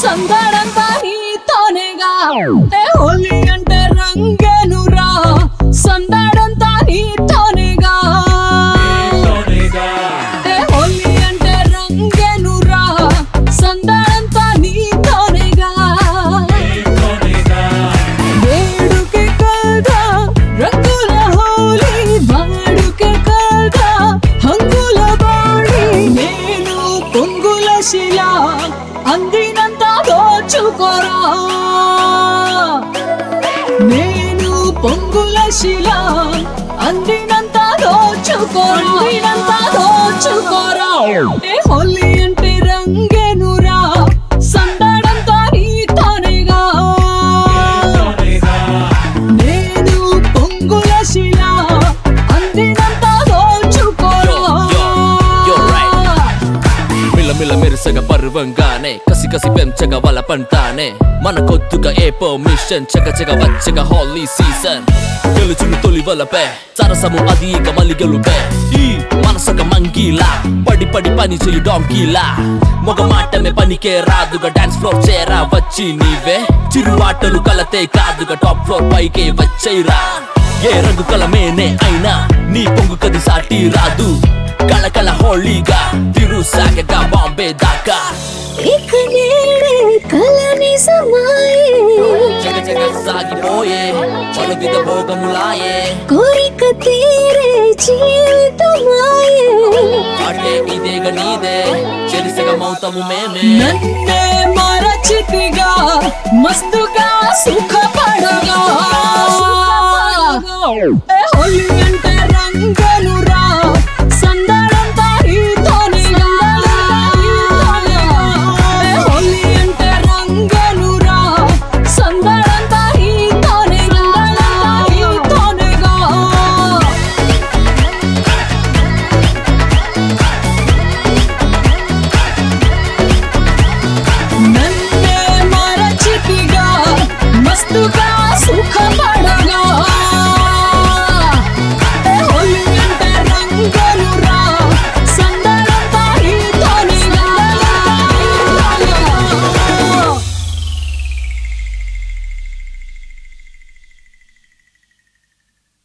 సందడంతా నీతోనేగా ఏ హోలీ అంటే రంగేనురా సందడంతా నీతోనేగా ఏ హోలీ అంటే రంగేనురా సందడంతా నీతోనేగా వేడుకే కదా రంగుల హోలీ వాడుకే కదా హంగుల బాడి నేను పొంగుల శిల అందినంత దోచుకోరా నేను పొంగుల శిల అందినంత దోచుకోరా అందినంత దోచుకోరా ఏ హోలీ అంటే రంగేనురా సందడంతా నీతోనేగా నేను పొంగుల శిల అందినంత దోచుకోరా Yo, yo, you're మిల్ల మిల్ల మెరుసగా పర్వంగానే కసి కసి పెంచగా వల పంటానే మన కొద్దుగా ఏ పర్మిషన్ చక చక వచ్చగా హాలీ సీజన్ గెలుచును తొలి వలపే సరసము అది ఇక మళ్ళీ గెలుపే ఈ మనసొక మంగీలా పడి పడి పని చెయ్యి డాంకీలా మొగ మాటమే పనికే రాదుగా డాన్స్ ఫ్లోర్ చేరా వచ్చి నీవే చిరువాటలు కలతే కాదుగా టాప్ ఫ్లోర్ పైకే వచ్చేరా ఏ రంగు కలమేనే అయినా నీ పొంగు కది సాటి రాదు కళకళ హోళీగా తిరుసాగగా బాంబే దాకా ఇక నేడే కల నిజమాయే జగ జగ సాగిపోయే పలుదిద భోగములాయే కోరిక తీరే జీవితమాయే అంటే ఇదేగ నీదే చెరిసగ మౌతము మేమే నన్నే మరచితిగా మస్తుగా సుఖపడగా ఏ హోలీ